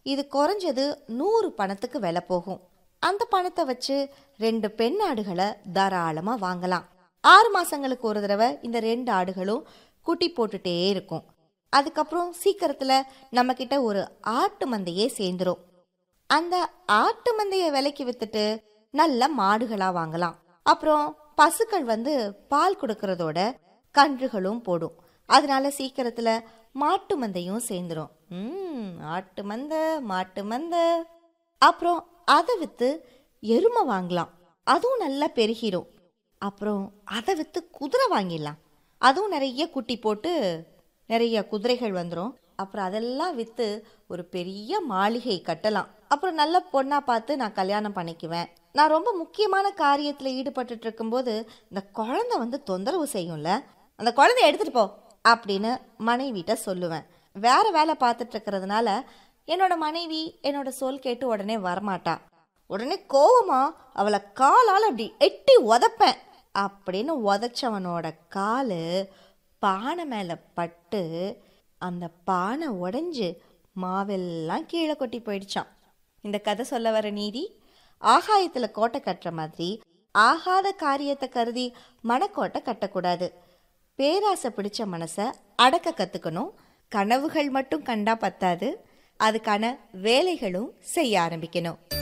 இது குறைஞ்சது நூறு பணத்துக்கு விலை போகும் அந்த பணத்தை வச்சு ரெண்டு பெண் ஆடுகளை தாராளமா வாங்கலாம் ஆறு மாசங்களுக்கு ஒரு தடவை இந்த ரெண்டு ஆடுகளும் குட்டி போட்டுட்டே இருக்கும் அதுக்கப்புறம் சீக்கிரத்துல நம்ம கிட்ட ஒரு ஆட்டு மந்தையே சேர்ந்துரும் அந்த ஆட்டு மந்தைய விலைக்கு வித்துட்டு நல்ல மாடுகளா வாங்கலாம் அப்புறம் பசுக்கள் வந்து பால் கொடுக்கறதோட கன்றுகளும் போடும் அதனால சீக்கிரத்துல மாட்டு மந்தையும் சேர்ந்துரும் ம் ஆட்டு மந்த மாட்டு மந்த அப்புறம் அதை வித்து எருமை வாங்கலாம் அதுவும் நல்லா பெருகிரும் அப்புறம் அதை வித்து குதிரை வாங்கிடலாம் அதுவும் நிறைய குட்டி போட்டு நிறைய குதிரைகள் வந்துடும் அப்புறம் அதெல்லாம் விற்று ஒரு பெரிய மாளிகை கட்டலாம் அப்புறம் நல்ல பொண்ணாக பார்த்து நான் கல்யாணம் பண்ணிக்குவேன் நான் ரொம்ப முக்கியமான காரியத்தில் ஈடுபட்டுட்டு இருக்கும்போது இந்த குழந்தை வந்து தொந்தரவு செய்யும்ல அந்த குழந்தைய எடுத்துட்டு போ அப்படின்னு மனைவிட்ட சொல்லுவேன் வேற வேலை பார்த்துட்டு இருக்கிறதுனால என்னோட மனைவி என்னோட சொல் கேட்டு உடனே வரமாட்டா உடனே கோவமா அவளை காலால் அப்படி எட்டி உதப்பேன் அப்படின்னு உதச்சவனோட காலு பானை மேலே பட்டு அந்த பானை உடைஞ்சு மாவெல்லாம் கீழே கொட்டி போயிடுச்சான் இந்த கதை சொல்ல வர நீதி ஆகாயத்தில் கோட்டை கட்டுற மாதிரி ஆகாத காரியத்தை கருதி மனக்கோட்டை கட்டக்கூடாது பேராசை பிடிச்ச மனசை அடக்க கற்றுக்கணும் கனவுகள் மட்டும் கண்டா பத்தாது அதுக்கான வேலைகளும் செய்ய ஆரம்பிக்கணும்